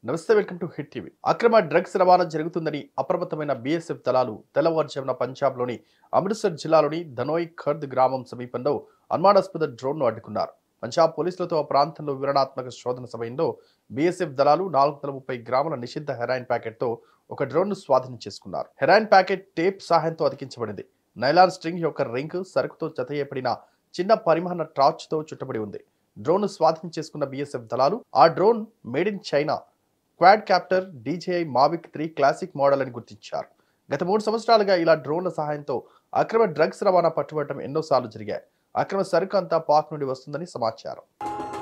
నమస్తే welcome to hit TV అక్రమ drugs రవాణా జరుగుతుందని అప్రమత్తమైన బీఎస్ఎఫ్ దళాలు తెల్లవారుజామున పంజాబ్లోని అమృత్సర్ జిల్లాలోని ధనోయ్ ఖర్ద్ గ్రామం సమీపంలో అనుమానాస్పద డ్రోన్ను అడ్డుకున్నారు పంజాబ్ పోలీసులతో ఆ ప్రాంతంలో వివరణాత్మక శోధన సమయంలో బీఎస్ఎఫ్ దళాలు నాలుగు వందల ముప్పై గ్రాముల నిషిద్ధ హెరాయిన్ ప్యాకెట్తో ఒక డ్రోన్ను స్వాధీనం చేసుకున్నారు హెరాయిన్ ప్యాకెట్ టేప్ సహాయంతో అతికించబడింది నైలాన్ స్ట్రింగ్ యొక్క రింగ్ సరుకుతో జతయ్యబడిన చిన్న పరిమాణ టార్చ్తో చుట్టబడి ఉంది డ్రోన్ స్వాధీనం చేసుకున్న బీఎస్ఎఫ్ దళాలు ఆ drone made in China quadcopter DJI Mavic three classic model అని గుర్తించారు గత మూడు సంవత్సరాలుగా ఇలా డ్రోన్ల సహాయంతో అక్రమ డ్రగ్స్ రవాణా పట్టుబడటం ఎన్నోసార్లు జరిగాయి అక్రమ సరుకు అంతా పాక్ నుండి వస్తుందని సమాచారం